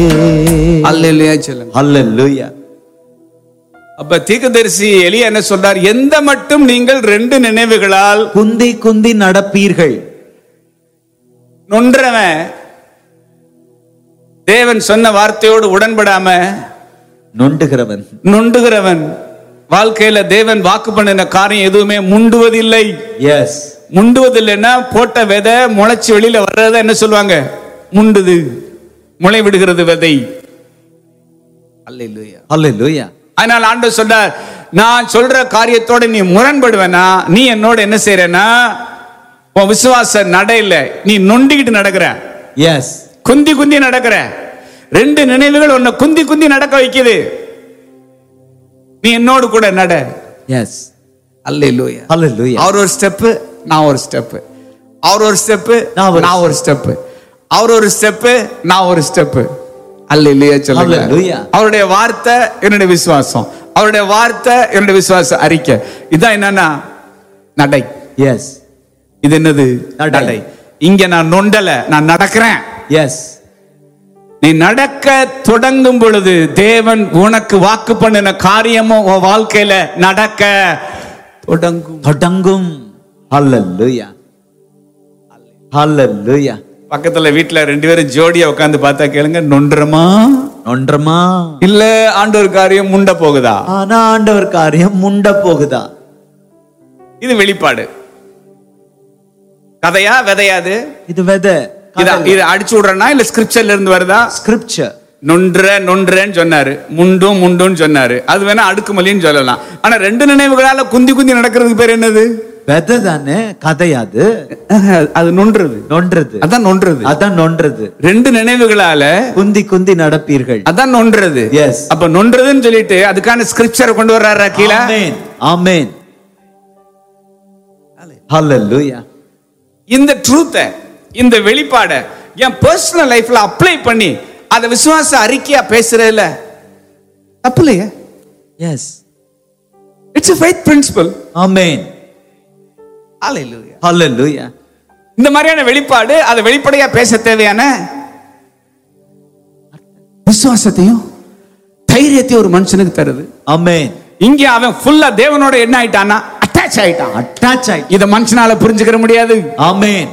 அல்லேலூயா சொல்லுங்க Hallelujah. அப்ப தீர்க்கதரிசி எலியா என்ன சொல்றார் எந்த மட்டும் நீங்கள் ரெண்டு நினைவுகளால் குந்தி குந்தி நடப்பீர்கள் நொன்றவன் தேவன் சொன்ன வார்த்தையோடு உடன்படாம நொண்டுகிறவன் நொண்டுகிறவன் வாழ்க்கையில தேவன் வாக்கு பண்ணின காரியம் எதுவுமே முண்டுவதில்லை எஸ் முண்டுவதில்லைன்னா போட்ட விதை முளைச்சு வெளியில வர்றத என்ன சொல்லுவாங்க முண்டுது முளை விடுகிறது விதை அல்லேலூயா Hallelujah. அதனால் ஆண்டவர் சொல்றார் நான் சொல்ற காரியத்தோட நீ முரண்படுவேனா நீ என்னோட என்ன செய்யறனா உன் விசுவாச நடையில நீ நொண்டிக்கிட்டு நடக்கிற Yes. குந்தி குந்தி நடக்கிற ரெண்டு நினைவுகள் உன்னை குந்தி குந்தி நடக்க வைக்குது நீ என்னோடு கூட நட Yes. அல்லேலூயா Hallelujah. அவர் ஒரு ஸ்டெப் நான் ஒரு ஸ்டெப் அவர் ஒரு ஸ்டெப் நான் ஒரு நான் ஒரு ஸ்டெப் அவர் ஒரு ஸ்டெப் நான் ஒரு ஸ்டெப் அல்லேலூயா சொல்லுங்க Hallelujah. அவருடைய வார்த்தை என்னுடைய விசுவாசம் அவருடைய வார்த்தை என்னுடைய விசுவாச அறிக்கை இதான் என்னன்னா நடை Yes. இது என்னது நடை. நடை இங்க நான் நொண்டல நான் நடக்கிறேன் Yes. நீ நடக்க தொடங்கும் பொழுது தேவன் உனக்கு வாக்கு பண்ணின காரியமும் உன் வாழ்க்கையில நடக்க தொடங்கும் தொடங்கும் Hallelujah. Hallelujah. பக்கத்துல வீட்டுல ரெண்டு பேரும் ஜோடியா உட்கார்ந்து பார்த்தா கேளுங்க நொன்றமா நொன்றமா இல்ல ஆண்டவர் காரியம் முண்ட போகுதா ஆனா ஆண்டவர் காரியம் முண்ட போகுதா இது வெளிப்பாடு கதையா விதையாது இது வெத இத இது அடிச்சு விடுறனா இல்ல ஸ்கிரிப்சர்ல இருந்து வருதா ஸ்கிரிப்சர் நொன்ற நொன்றேன்னு சொன்னாரு முண்டும் முண்டும் சொன்னாரு அது வேணா அடுக்குமொழின்னு சொல்லலாம் ஆனா ரெண்டு நினைவுகளால குந்தி குந்தி நடக்கிறதுக்கு பேர் என்னது வெத தானே கதையாது அது நொன்றது நொன்றது அதான் நொன்றது அதான் நொன்றது ரெண்டு நினைவுகளால குந்தி குந்தி நடப்பீர்கள் அதான் நொன்றது Yes. அப்ப நொன்றதுன்னு சொல்லிட்டு அதுக்கான ஸ்கிரிப்சரை கொண்டு வர்றாரா கீழே ஆமென் ஆமென் ஹalleluya இந்த ட்ரூத்தை இந்த வெளிப்பாடை என் பர்சனல் லைஃப்ல அப்ளை பண்ணி அதை விசுவாச அறிக்கையா பேசுறதுல தப்பு இல்லையே yes it's faith principle amen ஹalleluya இந்த மாதிரியான வெளிப்பாடு அதை வெளிப்படையா பேச தேவையான விசுவாசத்தையும் தைரியத்தையும் ஒரு மனுஷனுக்கு தருது ஆமென் இங்க அவன் ஃபுல்லா தேவனோட என்ன ஆயிட்டானா அட்டாச் ஆயிட்டான் அட்டாச் ஆயி இத மனுஷனால புரிஞ்சுக்கிற முடியாது ஆமென்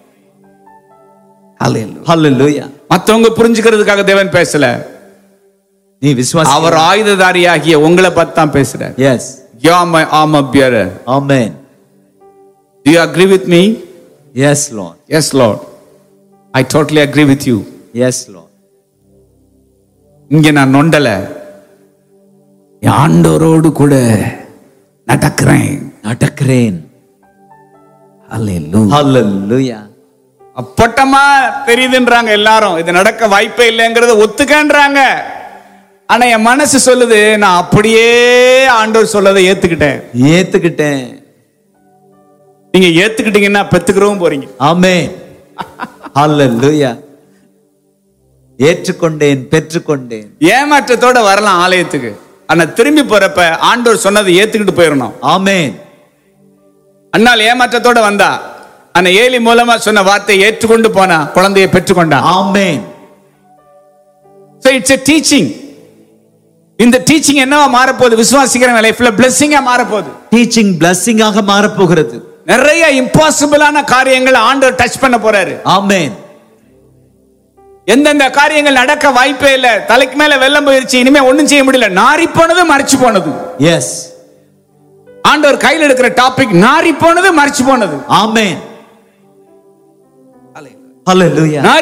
ஹalleluya மத்தவங்க புரிஞ்சுக்கிறதுக்காக தேவன் பேசல நீ விசுவாசி அவர் ஆயுததாரியாகிய உங்களை பார்த்து தான் பேசுறார் yes you are my armour bearer amen do you agree with me yes lord yes lord I totally agree with you yes lord இங்க நான் நொண்டல என் ஆண்டவரோடு கூட நடக்கிறேன் நடக்கிறேன் அல்லேலூயா ஹalleluya அப்பட்டமா தெரியுதுன்றாங்க எல்லாரும் இது நடக்க வாய்ப்பே இல்லைங்கிறத ஒத்துக்கன்றாங்க ஆனா என் மனசு சொல்லுது நான் அப்படியே ஆண்டவர் சொல்லதை ஏத்துக்கிட்டேன் ஏத்துக்கிட்டேன் நீங்க ஏத்துக்கிட்டீங்கன்னா பெத்துக்கிறவும் போறீங்க ஆமென் ஹalleluya ஏற்றுக்கொண்டேன் பெற்றுக்கொண்டேன் ஏமாற்றத்தோட வரலாம் ஆலயத்துக்கு ஆனா திரும்பி போறப்ப ஆண்டவர் சொன்னதை ஏத்துக்கிட்டு போயிடணும் ஆமென் அண்ணால் ஏமாற்றத்தோட வந்தா ஆனா ஏலி மூலமா சொன்ன வார்த்தையை ஏற்றுக்கொண்டு போனா குழந்தையை பெற்றுக்கொண்டான் amen So it's a teaching. இந்த டீச்சிங் என்னவா மாறப்போகுது விசுவாசிக்கிற லைஃப்ல பிளெஸிங்கா மாறப்போகுது டீச்சிங் blessing ஆக மாறப்போகிறது நிறைய இம்பாசிபிளான காரியங்களை ஆண்டவர் டச் பண்ண போறாரு ஆமென் எந்தெந்த காரியங்கள் நடக்க வாய்ப்பே இல்ல தலைக்கு மேல வெள்ளம் போயிருச்சு இனிமே ஒண்ணும் செய்ய முடியல நாரி போனது மறைச்சு போனது எஸ் ஆண்டவர் கையில் எடுக்கிற டாபிக் நாரி போனது மறைச்சு போனது ஆமென் ஹalleluya நாரி